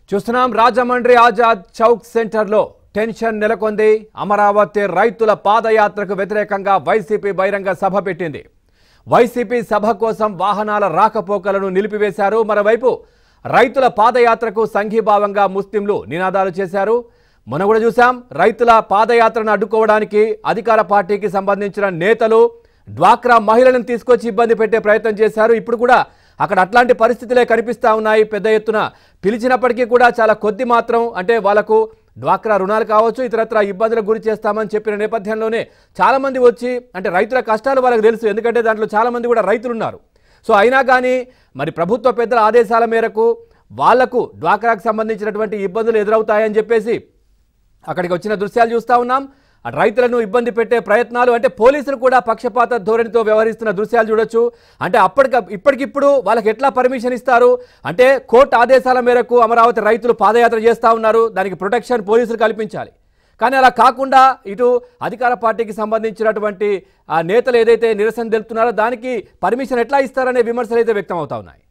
చూస్తున్నాం రాజమండ్రి ఆజాద్ చౌక్ సెంటర్లో టెన్షన్ నెలకొంది అమరావతి రైతుల పాదయాత్రకు వ్యతిరేకంగా వైసీపీ బహిరంగ సభ పెట్టింది వైసీపీ సభ కోసం వాహనాల రాకపోకలను నిలిపివేశారు మరోవైపు రైతుల పాదయాత్రకు సంఘీభావంగా ముస్లింలు నినాదాలు చేశారు మొన్న కూడా చూశాం రైతుల పాదయాత్రను అడ్డుకోవడానికి అధికార పార్టీకి సంబంధించిన నేతలు డ్వాక్రా మహిళలను తీసుకొచ్చి ఇబ్బంది పెట్టే ప్రయత్నం చేశారు ఇప్పుడు కూడా అక్కడ అట్లాంటి పరిస్థితులే కనిపిస్తా ఉన్నాయి పెద్ద ఎత్తున పిలిచినప్పటికీ కూడా చాలా కొద్ది మాత్రం అంటే వాళ్ళకు డ్వాక్రా రుణాలు కావచ్చు ఇతరత్ర ఇబ్బందులకు గురి చేస్తామని చెప్పిన నేపథ్యంలోనే చాలా మంది వచ్చి అంటే రైతుల కష్టాలు వాళ్ళకి తెలుసు ఎందుకంటే దాంట్లో చాలా మంది కూడా రైతులు ఉన్నారు సో అయినా కానీ మరి ప్రభుత్వ పెద్దల ఆదేశాల మేరకు వాళ్లకు డ్వాక్రాకు సంబంధించినటువంటి ఇబ్బందులు ఎదురవుతాయని చెప్పేసి అక్కడికి వచ్చిన దృశ్యాలు చూస్తా ఉన్నాం ఆ రైతులను ఇబ్బంది పెట్టే ప్రయత్నాలు అంటే పోలీసులు కూడా పక్షపాత ధోరణితో వ్యవహరిస్తున్న దృశ్యాలు చూడొచ్చు అంటే అప్పటిక ఇప్పటికిప్పుడు వాళ్ళకి ఎట్లా పర్మిషన్ ఇస్తారు అంటే కోర్టు ఆదేశాల మేరకు అమరావతి రైతులు పాదయాత్ర చేస్తూ ఉన్నారు దానికి ప్రొటెక్షన్ పోలీసులు కల్పించాలి కానీ అలా కాకుండా ఇటు అధికార పార్టీకి సంబంధించినటువంటి ఆ నేతలు ఏదైతే నిరసన తెలుపుతున్నారో దానికి పర్మిషన్ ఎట్లా ఇస్తారనే విమర్శలు అయితే వ్యక్తం అవుతా ఉన్నాయి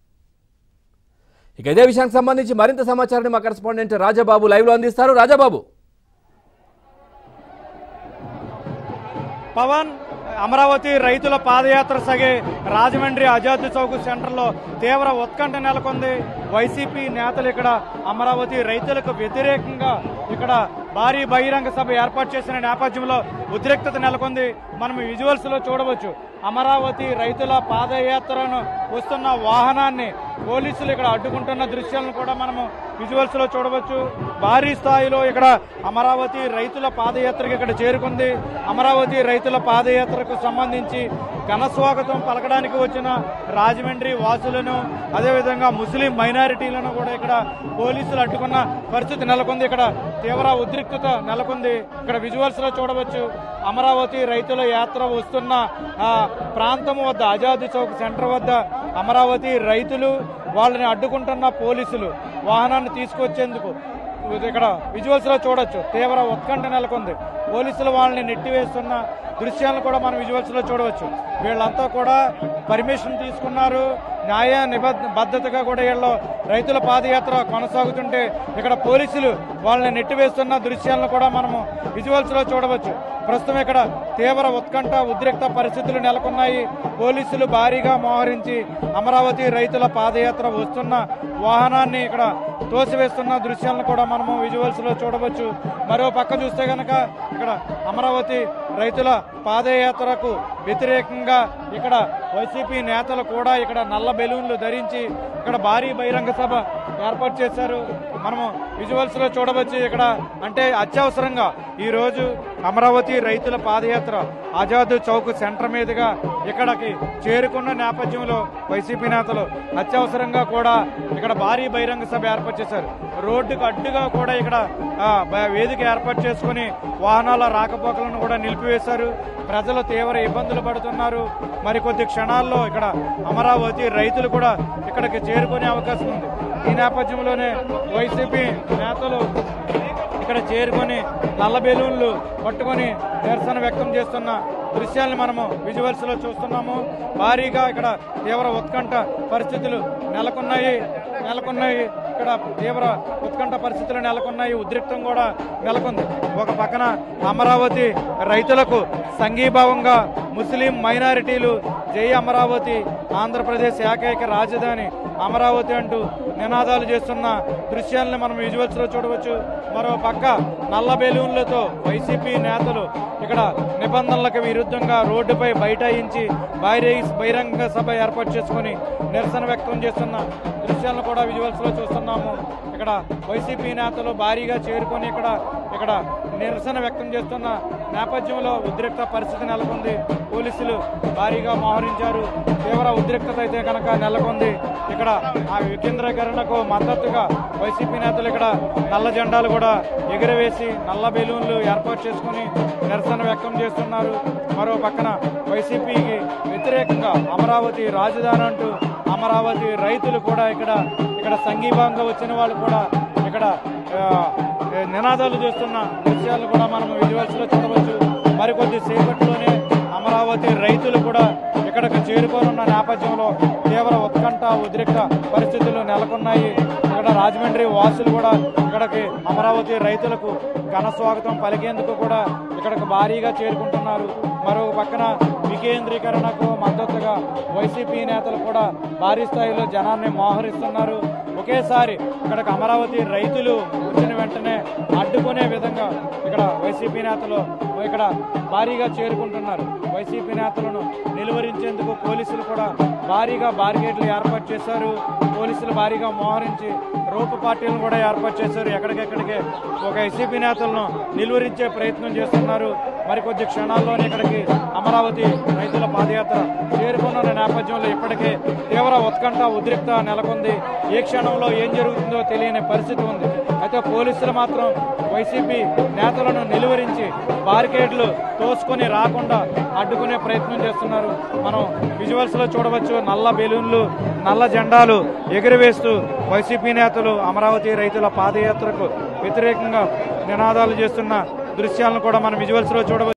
ఇక ఇదే విషయానికి సంబంధించి మరింత సమాచారాన్ని మా కరెస్పాండెంట్ రాజాబాబు లైవ్లో అందిస్తారు రాజాబాబు పవన్ అమరావతి రైతుల పాదయాత్ర సాగే రాజమండ్రి ఆజాద్ చౌక్ సెంటర్లో తీవ్ర ఉత్కంఠ నెలకొంది వైసీపీ నేతలు ఇక్కడ అమరావతి రైతులకు వ్యతిరేకంగా ఇక్కడ భారీ బహిరంగ సభ ఏర్పాటు చేసిన నేపథ్యంలో ఉద్రిక్తత నెలకొంది మనం విజువల్స్ లో చూడవచ్చు అమరావతి రైతుల పాదయాత్రను వస్తున్న వాహనాన్ని పోలీసులు ఇక్కడ అడ్డుకుంటున్న దృశ్యాలను కూడా మనము విజువల్స్ లో చూడవచ్చు భారీ స్థాయిలో ఇక్కడ అమరావతి రైతుల పాదయాత్రకు ఇక్కడ చేరుకుంది అమరావతి రైతుల పాదయాత్రకు సంబంధించి ఘన స్వాగతం పలకడానికి వచ్చిన రాజమండ్రి వాసులను అదేవిధంగా ముస్లిం మైనారిటీలను కూడా ఇక్కడ పోలీసులు అడ్డుకున్న పరిస్థితి నెలకొంది ఇక్కడ తీవ్ర ఉద్రిక్తత నెలకొంది ఇక్కడ విజువల్స్ లో చూడవచ్చు అమరావతి రైతుల యాత్ర వస్తున్న ఆ, ప్రాంతం వద్ద ఆజాద్ చౌక్ సెంటర్ వద్ద అమరావతి రైతులు వాళ్ళని అడ్డుకుంటున్న పోలీసులు వాహనాన్ని తీసుకొచ్చేందుకు ఇక్కడ విజువల్స్ లో చూడొచ్చు తీవ్ర ఉత్కంఠ నెలకొంది పోలీసులు వాళ్ళని నెట్టివేస్తున్న దృశ్యాలను కూడా మనం విజువల్స్ లో చూడవచ్చు వీళ్ళంతా కూడా పర్మిషన్ తీసుకున్నారు న్యాయ నిబద్ధతగా కూడా వీళ్ళు రైతుల పాదయాత్ర కొనసాగుతుంటే ఇక్కడ పోలీసులు వాళ్ళని నెట్టివేస్తున్న దృశ్యాలను కూడా మనము విజువల్స్ లో చూడవచ్చు ప్రస్తుతం ఇక్కడ తీవ్ర ఉత్కంఠ ఉద్రిక్త పరిస్థితులు నెలకొన్నాయి పోలీసులు భారీగా మోహరించి అమరావతి రైతుల పాదయాత్ర వస్తున్న వాహనాన్ని ఇక్కడ తోసివేస్తున్న దృశ్యాలను కూడా మనము విజువల్స్ లో చూడవచ్చు మరో పక్క చూస్తే గనక ఇక్కడ అమరావతి రైతుల పాదయాత్రకు వ్యతిరేకంగా ఇక్కడ వైసీపీ నేతలు కూడా ఇక్కడ నల్ల బెలూన్లు ధరించి ఇక్కడ భారీ బహిరంగ సభ ఏర్పాటు చేశారు మనము విజువల్స్ లో చూడవచ్చు ఇక్కడ అంటే అత్యవసరంగా ఈ రోజు అమరావతి రైతుల పాదయాత్ర ఆజాద్ చౌక్ సెంటర్ మీదుగా ఇక్కడికి చేరుకున్న నేపథ్యంలో వైసీపీ నేతలు అత్యవసరంగా కూడా ఇక్కడ భారీ బహిరంగ సభ ఏర్పాటు చేశారు రోడ్డుకు అడ్డుగా కూడా ఇక్కడ ఆ, బ- వేదిక ఏర్పాటు చేసుకుని వాహనాల రాకపోకలను కూడా నిలిపివేశారు ప్రజలు తీవ్ర ఇబ్బందులు పడుతున్నారు మరికొద్ది క్షణాల్లో ఇక్కడ అమరావతి రైతులు కూడా ఇక్కడికి చేరుకునే అవకాశం ఉంది ఈ నేపథ్యంలోనే వైసీపీ నేతలు ఇక్కడ చేరుకొని నల్ల బెలూన్లు పట్టుకొని నిరసన వ్యక్తం చేస్తున్న దృశ్యాలను మనము విజువల్స్ లో చూస్తున్నాము భారీగా ఇక్కడ తీవ్ర ఉత్కంఠ పరిస్థితులు నెలకొన్నాయి నెలకొన్నాయి ఇక్కడ తీవ్ర ఉత్కంఠ పరిస్థితులు నెలకొన్నాయి ఉద్రిక్తం కూడా నెలకొంది ఒక పక్కన అమరావతి రైతులకు సంఘీభావంగా ముస్లిం మైనారిటీలు జై అమరావతి ఆంధ్రప్రదేశ్ ఏకైక రాజధాని అమరావతి అంటూ నినాదాలు చేస్తున్న దృశ్యాలను మనం విజువల్స్ లో చూడవచ్చు మరో పక్క నల్ల బెలూన్లతో వైసీపీ నేతలు ఇక్కడ నిబంధనలకు విరుద్ధంగా రోడ్డుపై బైఠాయించి భారీ బహిరంగ సభ ఏర్పాటు చేసుకుని నిరసన వ్యక్తం చేస్తున్న దృశ్యాలను కూడా విజువల్స్ లో చూస్తున్నాము ఇక్కడ వైసీపీ నేతలు భారీగా చేరుకొని ఇక్కడ ఇక్కడ నిరసన వ్యక్తం చేస్తున్న నేపథ్యంలో ఉద్రిక్త పరిస్థితి నెలకొంది పోలీసులు భారీగా మోహరించారు తీవ్ర ఉద్రిక్తత అయితే కనుక నెలకొంది ఇక్కడ ఆ వికేంద్రీకరణకు మద్దతుగా వైసీపీ నేతలు ఇక్కడ నల్ల జెండాలు కూడా ఎగురవేసి నల్ల బెలూన్లు ఏర్పాటు చేసుకుని నిరసన వ్యక్తం చేస్తున్నారు మరో పక్కన వైసీపీకి వ్యతిరేకంగా అమరావతి రాజధాని అంటూ అమరావతి రైతులు కూడా ఇక్కడ ఇక్కడ సంఘీభావంగా వచ్చిన వాళ్ళు కూడా ఇక్కడ ఆ, నినాదాలు చేస్తున్న దృశ్యాలను కూడా మనం విజువల్స్ లో చూడవచ్చు మరికొద్ది సేపట్లోనే అమరావతి రైతులు కూడా ఇక్కడికి చేరుకోనున్న నేపథ్యంలో తీవ్ర ఉత్కంఠ ఉద్రిక్త పరిస్థితులు నెలకొన్నాయి ఇక్కడ రాజమండ్రి వాసులు కూడా ఇక్కడికి అమరావతి రైతులకు ఘన స్వాగతం పలికేందుకు కూడా ఇక్కడికి భారీగా చేరుకుంటున్నారు మరో పక్కన వికేంద్రీకరణకు మద్దతుగా వైసీపీ నేతలు కూడా భారీ స్థాయిలో జనాన్ని మోహరిస్తున్నారు ఒకేసారి ఇక్కడికి అమరావతి రైతులు వచ్చిన వెంటనే అడ్డుకునే విధంగా ఇక్కడ వైసీపీ నేతలు ఇక్కడ భారీగా చేరుకుంటున్నారు వైసీపీ నేతలను నిలువరించేందుకు పోలీసులు కూడా భారీగా బారిగేట్లు ఏర్పాటు చేశారు పోలీసులు భారీగా మోహరించి రూప పార్టీలను కూడా ఏర్పాటు చేశారు ఎక్కడికెక్కడికే ఒక వైసీపీ నేతలను నిలువరించే ప్రయత్నం చేస్తున్నారు మరికొద్ది క్షణాల్లోనే ఇక్కడికి అమరావతి రైతుల పాదయాత్ర చేరుకున్న నేపథ్యంలో ఇప్పటికే తీవ్ర ఉత్కంఠ ఉద్రిక్త నెలకొంది ఏ క్షణంలో ఏం జరుగుతుందో తెలియని పరిస్థితి ఉంది అయితే పోలీసులు మాత్రం వైసీపీ నేతలను నిలువరించి బారికేడ్లు తోసుకొని రాకుండా అడ్డుకునే ప్రయత్నం చేస్తున్నారు మనం విజువల్స్ లో చూడవచ్చు నల్ల బెలూన్లు నల్ల జెండాలు ఎగురవేస్తూ వైసీపీ నేతలు అమరావతి రైతుల పాదయాత్రకు వ్యతిరేకంగా నినాదాలు చేస్తున్న దృశ్యాలను కూడా మనం విజువల్స్ లో చూడవచ్చు